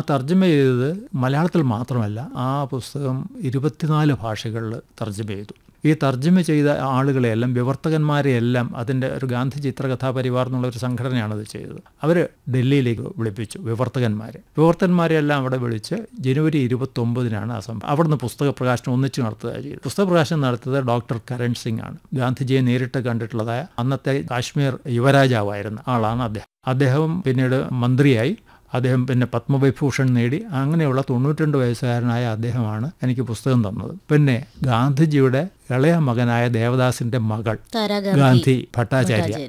തർജ്ജമ ചെയ്തത് മലയാളത്തിൽ മാത്രമല്ല ആ പുസ്തകം ഇരുപത്തിനാല് ഭാഷകളിൽ തർജ്ജമ ചെയ്തു ഈ തർജ്ജമ ചെയ്ത ആളുകളെയെല്ലാം വിവർത്തകന്മാരെയെല്ലാം അതിൻ്റെ ഒരു ഗാന്ധി ചിത്രകഥാ പരിവാർ എന്നുള്ള ഒരു സംഘടനയാണ് ഇത് ചെയ്തത് അവർ ഡൽഹിയിലേക്ക് വിളിപ്പിച്ചു വിവർത്തകന്മാരെ വിവർത്തകന്മാരെല്ലാം അവിടെ വിളിച്ച് ജനുവരി ഇരുപത്തൊമ്പതിനാണ് ആ സംഭവം അവിടുന്ന് പുസ്തക പ്രകാശനം ഒന്നിച്ച് നടത്തുക ചെയ്തു പുസ്തക പ്രകാശനം നടത്തിയത് ഡോക്ടർ കരൺ സിംഗ് ആണ് ഗാന്ധിജിയെ നേരിട്ട് കണ്ടിട്ടുള്ളതായ അന്നത്തെ കാശ്മീർ യുവരാജാവായിരുന്ന ആളാണ് അദ്ദേഹം അദ്ദേഹം പിന്നീട് മന്ത്രിയായി അദ്ദേഹം പിന്നെ പത്മവിഭൂഷൺ നേടി അങ്ങനെയുള്ള തൊണ്ണൂറ്റിരണ്ട് വയസ്സുകാരനായ അദ്ദേഹമാണ് എനിക്ക് പുസ്തകം തന്നത് പിന്നെ ഗാന്ധിജിയുടെ ഇളയ മകനായ ദേവദാസിന്റെ മകൾ താരാഗാന്ധി ഗാന്ധി ഭട്ടാചാര്യ